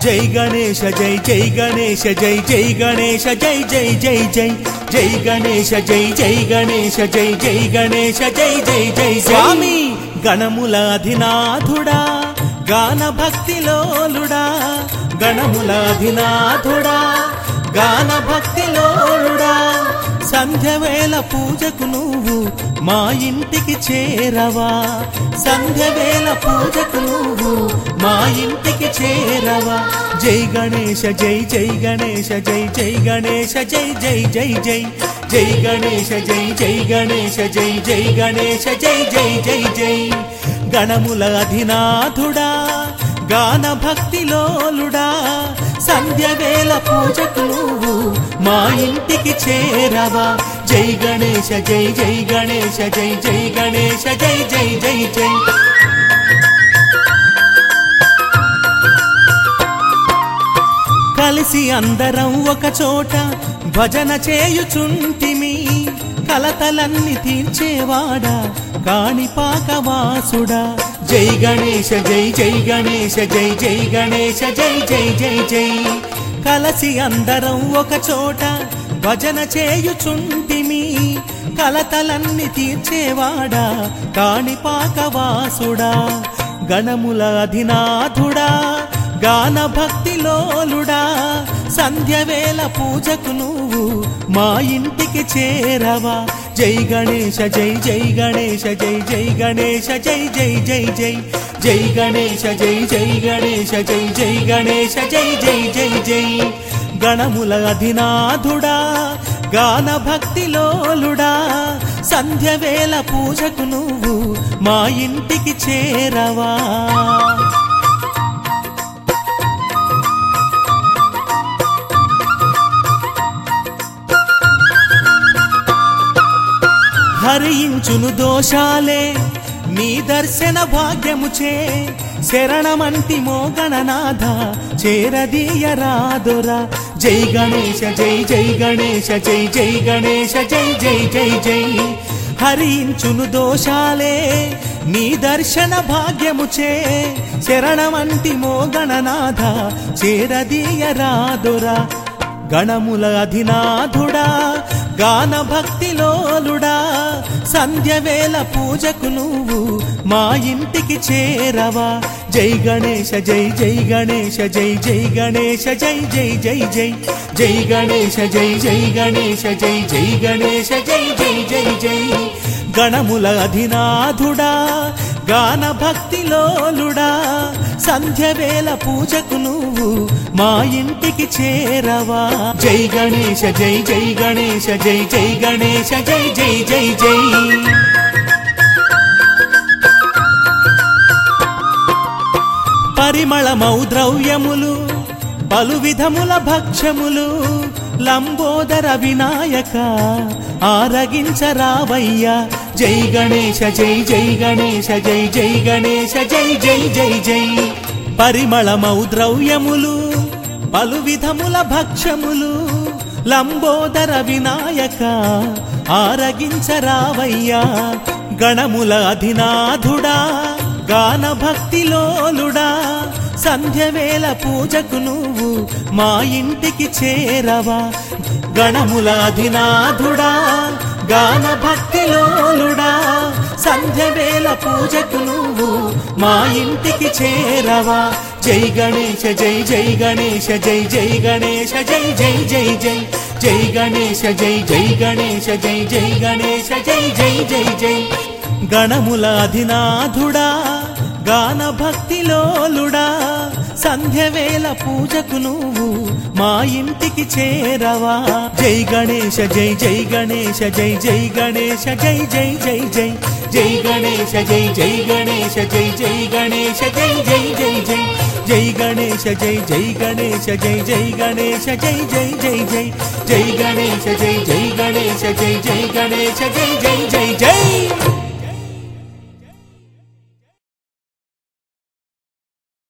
జై గణేశ జై జై గణేశ జై జై గణేశ జై జై జై జై జై గణేశ జై జై గణేశ జై జై గణేశ జై జై జై స్వామి గణముల అధినాథుడా గాన భక్తిలోలుడా గణముల అధినాథుడా గాన భక్తిలోలుడా సంధ్యవేళ పూజకు నువ్వు మా ఇంటికి చేరవా సంధ్యవేళ పూజకు నువ్వు మా ఇంటికి చేరవా జై గణేశ జై జై గణేశ జై జై గణేశ జై జై జై జై జై గణేశ జై జై గణేశ జై జై గణేశ జై జై జై జై గణముల అధినాథుడా గాన భక్తిలోలుడా సంధ్యవేళ పూజకు నువ్వు మా ఇంటికి చేరవా జై గణేశ జై జై గణేశ జై జై గణేశ జై జై జై జై కలిసి అందరం ఒక చోట భజన చేయుచుంటిమి కలతలన్నీ తీర్చేవాడా కాణిపాకవాసుడా జై గణేశ జై జై గణేశ జై జై గణేశ జై జై జై జై కలసి అందరం ఒక చోట భజన చేయుచుంటిమి కలతలన్నీ తీర్చేవాడా కాణిపాకవాసుడా గణముల అధినాథుడా గాన భక్తిలోలుడా సంధ్యవేళ పూజకు నువ్వు మా ఇంటికి చేరవా జై గణేశ జై జై గణేశ జై జై గణేశ జై జై జై జై జై గణేశ జై జై గణేశ జై జై గణేశ జై జై జై జై గణముల అధినాథుడా గాన భక్తిలోలుడా సంధ్యవేళ పూజకు నువ్వు మా ఇంటికి చేరవా హరించును దోషాలే నీ దర్శన భాగ్యముచే శరణమంటి మోగణనాథ చేరదీయరాదురా జై గణేశ జై జై గణేశ జై జై గణేశ జై జై జై జై హరించును దోషాలే నీ దర్శన భాగ్యముచే శరణమంటి మోగణనాథ చేరదీయరాదురా గణముల అధినాథుడా గాన భక్తిలోలుడా సంధ్యవేళ పూజకు నువ్వు మా ఇంటికి చేరవా జై గణేశ జై జై గణేశ జై జై గణేశ జై జై జై జై జై గణేశ జై జై గణేశ జై జై గణేశ జై జై జై జై గణముల అధినాథుడా గాన భక్తిలోలుడా సంధ్యవేళ పూజకు నువ్వు మా ఇంటికి చేరవా జై గణేశ జై జై గణేశ జై జై గణేశ జై జై జై జై పరిమళమౌ ద్రవ్యములు పలు విధముల భక్ష్యములు లంబోదర వినాయక ఆరగించరావయ్యా జై గణేశ జై జై గణేశ జై జై గణేశ జై జై జై జై పరిమళమౌ ద్రవ్యములు పలు విధముల భక్ష్యములు లంబోదర వినాయక ఆరగించరావయ్యా గణముల అధినాథుడా గాన భక్తిలోలుడా సంధ్యవేళ పూజకు నువ్వు మా ఇంటికి చేరవా గణముల అధినాథుడా గాన భక్తిలోలుడా సంధ్యవేళ పూజకు నువ్వు మా ఇంటికి చేరవా జై గణేశ జై జై గణేశ జై జై గణేశ జై జై జై జై జై గణేశ జై జై గణేశ జై జై గణేశ జై జై జై జై గణముల అధినాథుడా గాన భక్తిలోలుడా సంధ్యవేళ పూజకు నువ్వు మా ఇంటికి చేరవా జై గణేశ జై జై గణేశ జై జై గణేశ జై జై జై జై జై గణేశ జై జై గణేశ జై జై గణేశ జై జై జై జై జై గణేశ జై జై గణేశ జై జై గణేశ జై జై జై జై జై గణేశ జై జై గణేశ జై జై గణేశ జై జై జై జై